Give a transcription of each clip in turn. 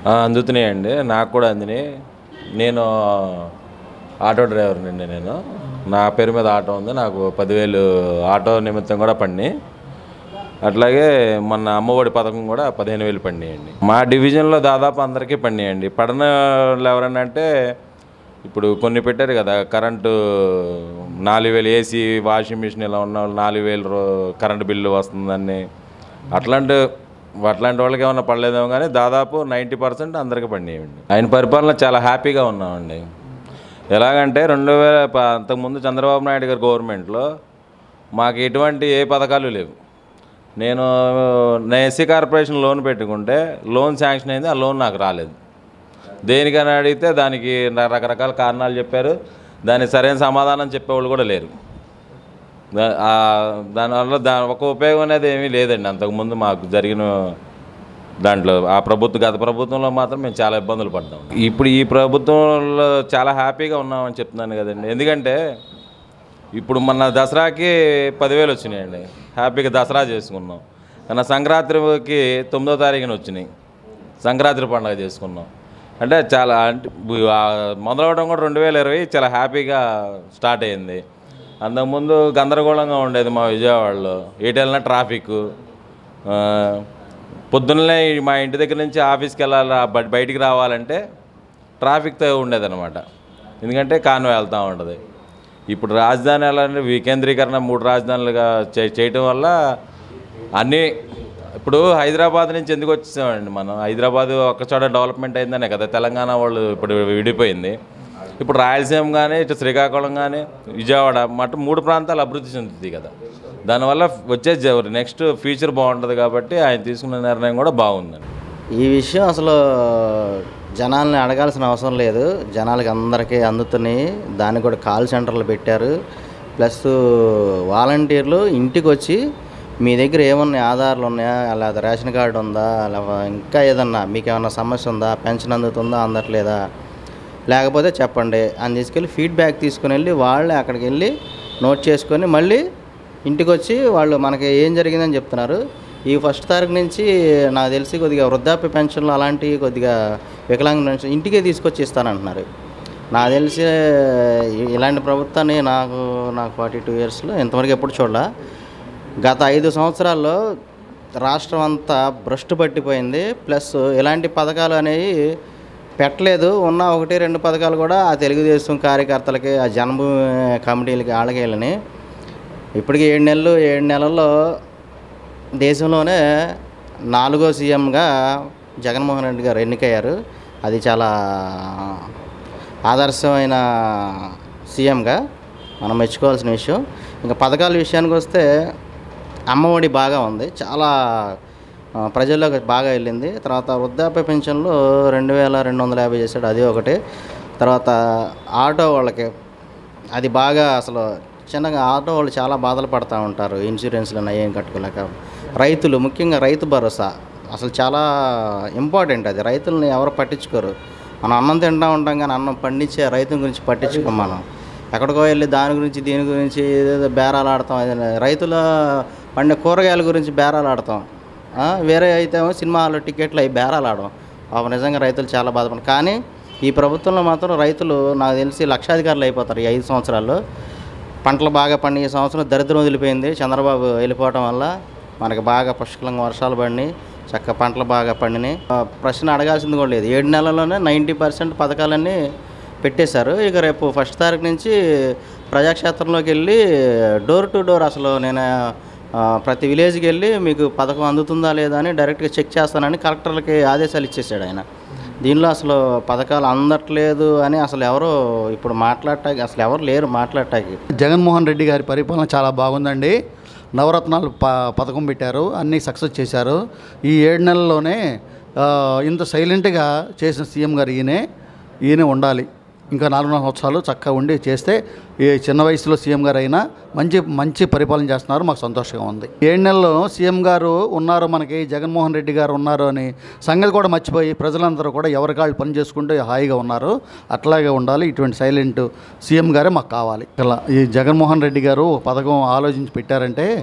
ఆ, అందుతున్నాయండి నాకు కూడా అందినాయి నేను ఆటో డ్రైవర్నండి నేను నా పేరు మీద ఆటో ఉంది నాకు పదివేలు ఆటో నిమిత్తం కూడా పడినాయి అట్లాగే మొన్న అమ్మఒడి పథకం కూడా పదిహేను వేలు పడినాయండి మా డివిజన్లో దాదాపు అందరికీ పడినాయండి పడిన వాళ్ళు ఎవరన్నా అంటే ఇప్పుడు కొన్ని పెట్టారు కదా కరెంటు నాలుగు వేలు ఏసీ వాషింగ్ మిషన్ ఇలా ఉన్న వాళ్ళు నాలుగు వేలు రో- కరెంటు బిల్లు వస్తుందని అట్లాంటి అట్లాంటి వాళ్ళకి ఏమన్నా పడలేదేమో కానీ దాదాపు నైంటీ పర్సెంట్ అందరికీ పడినాయండి ఆయన పరిపాలన చాలా హ్యాపీగా ఉన్నామండి ఎలాగంటే రెండు వేల ప- అంతకుముందు చంద్రబాబు నాయుడు గారి గవర్నమెంట్లో మాకు ఎటువంటి ఏ పథకాలు లేవు నేను నా ఎస్సీ కార్పొరేషన్ లోన్ పెట్టుకుంటే లోన్ శాంక్షన్ అయింది ఆ లోన్ నాకు రాలేదు దేనికని అడిగితే దానికి ర- రకరకాల కారణాలు చెప్పారు దానికి సరైన సమాధానం చెప్పేవాళ్ళు కూడా లేరు దా- ఆ దానివల్ల దా ఒక ఉపయోగం అనేది ఏమీ లేదండి అంతకుముందు మాకు జరిగిన దాంట్లో ఆ ప్రభుత్వం గత ప్రభుత్వంలో మాత్రం మేము చాలా ఇబ్బందులు పడ్డాం ఇప్పుడు ఈ ప్రభుత్వంలో చాలా హ్యాపీగా ఉన్నామని చెప్తున్నాను కదండి ఎందుకంటే ఇప్పుడు మన దసరాకి పదివేలు వచ్చినాయండి హ్యాపీగా దసరా చేసుకున్నాం కానీ సంక్రాంతికి తొమ్మిదో తారీఖున వచ్చినాయి సంక్రాంతి పండుగ చేసుకున్నాం అంటే చాలా అంటే బు- ఆ మొదలవడం కూడా రెండు వేల ఇరవై చాలా హ్యాపీగా స్టార్ట్ అయింది అంతకుముందు గందరగోళంగా ఉండేది మా విజయవాడలో ఎటు వెళ్ళినా ట్రాఫిక్ ఆ, పొద్దున్నే మా ఇంటి దగ్గర నుంచి ఆఫీస్కి వెళ్ళాలి ఆ బ- బయటికి రావాలంటే ట్రాఫిక్తో ఉండేదన్నమాట ఎందుకంటే కాన్వే వెళ్తూ ఉంటుంది ఇప్పుడు రాజధాని ఎలా అంటే వికేంద్రీకరణ మూడు రాజధానులుగా చే- చేయటం వల్ల అన్నీ ఇప్పుడు హైదరాబాద్ నుంచి ఎందుకు వచ్చేసామండి మనం హైదరాబాద్ ఒక్కచోట డెవలప్మెంట్ అయిందనే కదా తెలంగాణ వాళ్ళు ఇప్పుడు విడిపోయింది ఇప్పుడు రాయలసీమ కానీ ఇటు శ్రీకాకుళం కానీ విజయవాడ మటు మూడు ప్రాంతాలు అభివృద్ధి చెందుతుంది కదా దానివల్ల వచ్చే నెక్స్ట్ ఫ్యూచర్ బాగుంటుంది కాబట్టి ఆయన తీసుకున్న నిర్ణయం కూడా బాగుందండి ఈ విషయం అసలు జనాల్ని అడగాల్సిన అవసరం లేదు జనాలకి అందరికీ అందుతున్నాయి దానికి కూడా కాల్ సెంటర్లు పెట్టారు ప్లస్ వాలంటీర్లు ఇంటికి వచ్చి మీ దగ్గర ఏమన్నా ఆధారాలు ఉన్నాయా లేదా రేషన్ కార్డు ఉందా లేదా ఇంకా ఏదన్నా మీకు ఏమన్నా సమస్య ఉందా పెన్షన్ అందుతుందా అందట్లేదా లేకపోతే చెప్పండి అని తీసుకెళ్ళి ఫీడ్బ్యాక్ తీసుకుని వెళ్ళి వాళ్ళే అక్కడికి వెళ్ళి నోట్ చేసుకొని మళ్ళీ ఇంటికి వచ్చి వాళ్ళు మనకి ఏం జరిగిందని చెప్తున్నారు ఈ ఫస్ట్ తారీఖు నుంచి నాకు తెలిసి కొద్దిగా వృద్ధాప్య పెన్షన్లు అలాంటివి కొద్దిగా వికలాంగ పెన్షన్ ఇంటికే తీసుకొచ్చి ఇస్తానంటున్నారు నాకు తెలిసి ఇ- ఇలాంటి ప్రభుత్వాన్ని నాకు నాకు ఫార్టీ టూ ఇయర్స్లో ఇంతవరకు ఎప్పుడు చూడలే గత ఐదు సంవత్సరాల్లో రాష్ట్రం అంతా భ్రష్టు పట్టిపోయింది ప్లస్ ఇలాంటి పథకాలు అనేవి పెట్టలేదు ఉన్న ఒకటి రెండు పథకాలు కూడా ఆ తెలుగుదేశం కార్యకర్తలకి ఆ జన్మభూమి కమిటీలకి వాళ్ళకి వెళ్ళని ఇప్పటికి ఏడు నెలలు ఏడు నెలల్లో దేశంలోనే నాలుగో సీఎంగా జగన్మోహన్ రెడ్డి గారు ఎన్నికయ్యారు అది చాలా ఆదర్శమైన సీఎంగా మనం మెచ్చుకోవాల్సిన విషయం ఇంకా పథకాల విషయానికి వస్తే అమ్మఒడి బాగా ఉంది చాలా ఆ, ప్రజల్లోకి బాగా వెళ్ళింది తర్వాత వృద్ధాప్య పెన్షన్లు రెండు వేల రెండు వందల యాభై చేశాడు అది ఒకటి తర్వాత ఆటో వాళ్ళకి అది బాగా అసలు చిన్నగా ఆటో వాళ్ళు చాలా బాధలు పడుతూ ఉంటారు ఇన్సూరెన్స్లు ఏం కట్టుకోలేక రైతులు ముఖ్యంగా రైతు భరోసా అసలు చాలా ఇంపార్టెంట్ అది రైతుల్ని ఎవరు పట్టించుకోరు మనం అన్నం తింటూ ఉంటాం కానీ అన్నం పండించే రైతు గురించి పట్టించుకోం మనం ఎక్కడికో వెళ్ళి దాని గురించి దీని గురించి ఏదేదో బేరాలు ఆడతాం ఏదైనా రైతుల పండే కూరగాయల గురించి బేరాలు ఆడతాం ఆ, వేరే అయితే ఏమో సినిమా హాల్లో టికెట్లు అవి బేరాలు ఆడడం పాపం నిజంగా రైతులు చాలా బాధపడరు కానీ ఈ ప్రభుత్వంలో మాత్రం రైతులు నాకు తెలిసి లక్షాధికారులు అయిపోతారు ఈ ఐదు సంవత్సరాల్లో పంటలు బాగా పండి ఈ సంవత్సరం దరిద్రం వదిలిపోయింది చంద్రబాబు వెళ్ళిపోవటం వల్ల మనకి బాగా పుష్కలంగా వర్షాలు పడినాయి చక్క పంటలు బాగా పండినాయి ఆ, ప్రశ్న అడగాల్సింది కూడా లేదు ఏడు నెలల్లోనే నైంటీ పర్సెంట్ పథకాలన్నీ పెట్టేశారు ఇక రేపు ఫస్ట్ తారీఖు నుంచి ప్రజాక్షేత్రంలోకి వెళ్ళి డోర్ టు డోర్ అసలు నేను ఆ, ప్రతి విలేజ్కి వెళ్ళి మీకు పథకం అందుతుందా లేదా అని డైరెక్ట్గా చెక్ చేస్తానని కలెక్టర్లకి ఆదేశాలు ఇచ్చేసాడు ఆయన దీనిలో అసలు పథకాలు అందట్లేదు అని అసలు ఎవరు ఇప్పుడు మాట్లాడటానికి అసలు ఎవరు లేరు మాట్లాడటానికి జగన్మోహన్ రెడ్డి గారి పరిపాలన చాలా బాగుందండి నవరత్నాలు ప పథకం పెట్టారు అన్నీ సక్సెస్ చేశారు ఈ ఏడు నెలల్లోనే ఆ, ఇంత సైలెంట్గా చేసిన సీఎం గారు ఈయనే ఈయనే ఉండాలి ఇంకా నాలుగున్నర సంవత్సరాలు చక్కగా ఉండి చేస్తే ఈ చిన్న వయసులో సీఎం గారు అయినా మంచి మంచి పరిపాలన చేస్తున్నారు మాకు సంతోషంగా ఉంది ఏడు నెలల్లో సీఎం గారు ఉన్నారు మనకి జగన్మోహన్ రెడ్డి గారు ఉన్నారు అని సంగతి కూడా మర్చిపోయి ప్రజలందరూ కూడా ఎవరి కాళ్ళు పని చేసుకుంటూ హాయిగా ఉన్నారు అట్లాగే ఉండాలి ఇటువంటి సైలెంట్ సీఎం గారే మాకు కావాలి ఇలా ఈ జగన్మోహన్ రెడ్డి గారు ఒక పథకం ఆలోచించి పెట్టారంటే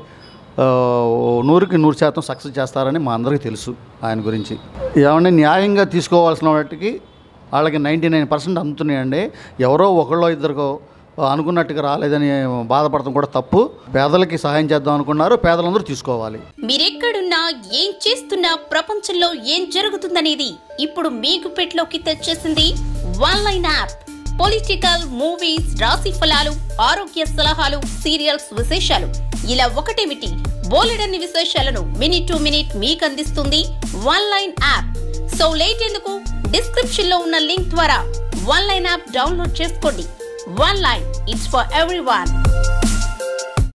ఆ, నూరుకి నూరు శాతం సక్సెస్ చేస్తారని మా అందరికీ తెలుసు ఆయన గురించి ఏమంటే న్యాయంగా తీసుకోవాల్సిన వాటికి వాళ్ళకి నైంటీ నైన్ పర్సెంట్ అందుతున్నాయండి ఎవరో ఒకళ్ళో ఇద్దరికో అనుకున్నట్టుగా రాలేదని బాధపడటం కూడా తప్పు పేదలకి సహాయం చేద్దాం అనుకున్నారు పేదలందరూ తీసుకోవాలి మీరెక్కడున్నా ఏం చేస్తున్నా ప్రపంచంలో ఏం జరుగుతుందనేది ఇప్పుడు మీకు పెట్లోకి తెచ్చేసింది one line app political movies రాశి ఫలాలు ఆరోగ్య సలహాలు సీరియల్స్ విశేషాలు ఇలా ఒకటేమిటి బోలెడన్ని విశేషాలను మినిట్ టు మినిట్ మీకు అందిస్తుంది one line app so late ఎందుకు డిస్క్రిప్షన్ లో ఉన్న లింక్ ద్వారా వన్ లైన్ యాప్ డౌన్లోడ్ చేసుకోండి one line it's for every